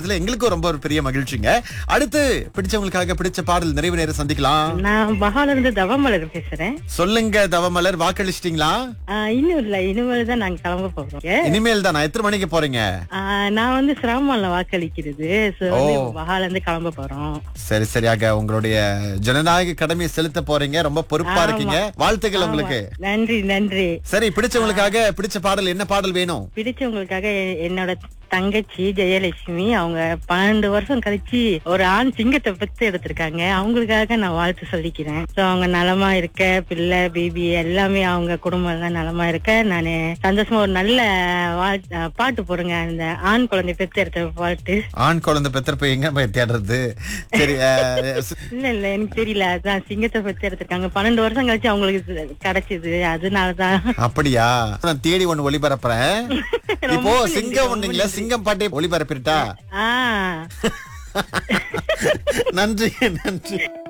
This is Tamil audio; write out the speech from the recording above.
கிடைச்சதுல எங்களுக்கும் ரொம்ப ஒரு பெரிய மகிழ்ச்சிங்க அடுத்து பிடிச்சவங்களுக்காக பிடிச்ச பாடல் நிறைவு நேரம் சந்திக்கலாம் நான் பகால இருந்து தவமலர் பேசுறேன் சொல்லுங்க தவமலர் வாக்களிச்சிட்டீங்களா ஆஹ் இன்னும் இல்ல இனிமேல் தான் நாங்க கிளம்ப போறோம் இனிமேல் தான் நான் எத்தனை மணிக்கு போறீங்க ஆஹ் நான் வந்து சிரமம்ல வாக்களிக்கிறது சோ வந்து பகால இருந்து கிளம்ப போறோம் சரி சரியாக உங்களுடைய ஜனநாயக கடமையை செலுத்த போறீங்க ரொம்ப பொறுப்பா இருக்கீங்க வாழ்த்துக்கள் உங்களுக்கு நன்றி நன்றி சரி பிடிச்சவங்களுக்காக பிடிச்ச பாடல் என்ன பாடல் வேணும் பிடிச்சவங்களுக்காக எ- என்னோட தங்கச்சி ஜெயலட்சுமி அவங்க பன்னெண்டு வருஷம் கழிச்சு ஒரு ஆண் சிங்கத்தை பெத்து எடுத்திருக்காங்க அவங்களுக்காக நான் வாழ்த்து சொல்லிக்கிறேன் சோ அவங்க நலமா இருக்க பிள்ளை பேபி எல்லாமே அவங்க குடும்பம் எல்லாம் நலமா இருக்க நானு சந்தோஷமா ஒரு நல்ல வாழ்- அஹ் பாட்டு போடுங்க அந்த ஆண் குழந்தை பெத்து எடுத்த பாட்டு ஆண் குழந்தை பெத்திரப்ப எங்க போய் தேடுறது சரி அஹ், ஸ்- இல்ல இல்ல எனக்கு தெரியல அதான் சிங்கத்தை பெத்து எடுத்திருக்காங்க பன்னெண்டு வருஷம் கழிச்சு அவங்களுக்கு இது கிடைச்சது அதனாலதான் அப்படியா நான் தேடி ஒண்ணு ஒளிபரப்புறேன் இப்போ ரொம்ப சிங்கம் ஒண்ணுங்களா சிங்கம் பாட்டே ஒளிபரப்பிட்டா ஆஹ் நன்றி நன்றி